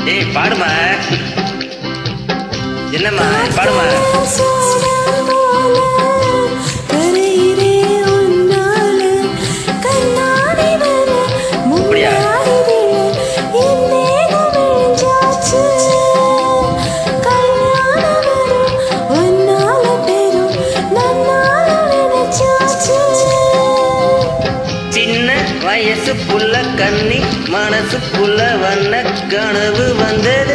ஏய் பாடுமா என்னம்மா பாடுமா அப்படியா? சின்ன வயசு புள்ள கண்ணி மனசு புள்ள வண்ண கனவு வந்ததே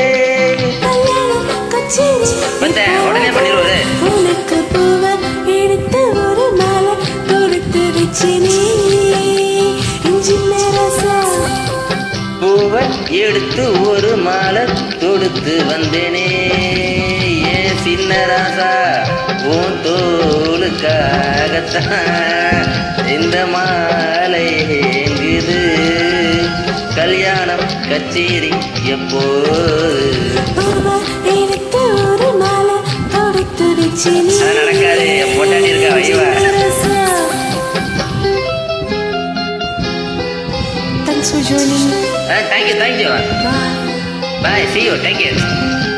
பார்த்தேன், உடனே பண்ணிடுவது. உனக்கு பூவ எடுத்து ஒரு மாலை தொடுத்து வச்சினே இஞ்சின ரசா பூவை எடுத்து ஒரு மாலை தொடுத்து வந்தேனே ஏன் சின்ன ராசா உன் தோளுக்காகத்தான் இந்த மாலை எங்குது கல்யாணம் கச்சேரி எப்போது பூவ எடுத்து ஒரு மாலை தொடுத்து வச்சினே அது நடக்காது, என் பொண்டாட்டி இருக்கா, வைவா. Thanks for joining. Thank you thank you Bye. Bye see you thank you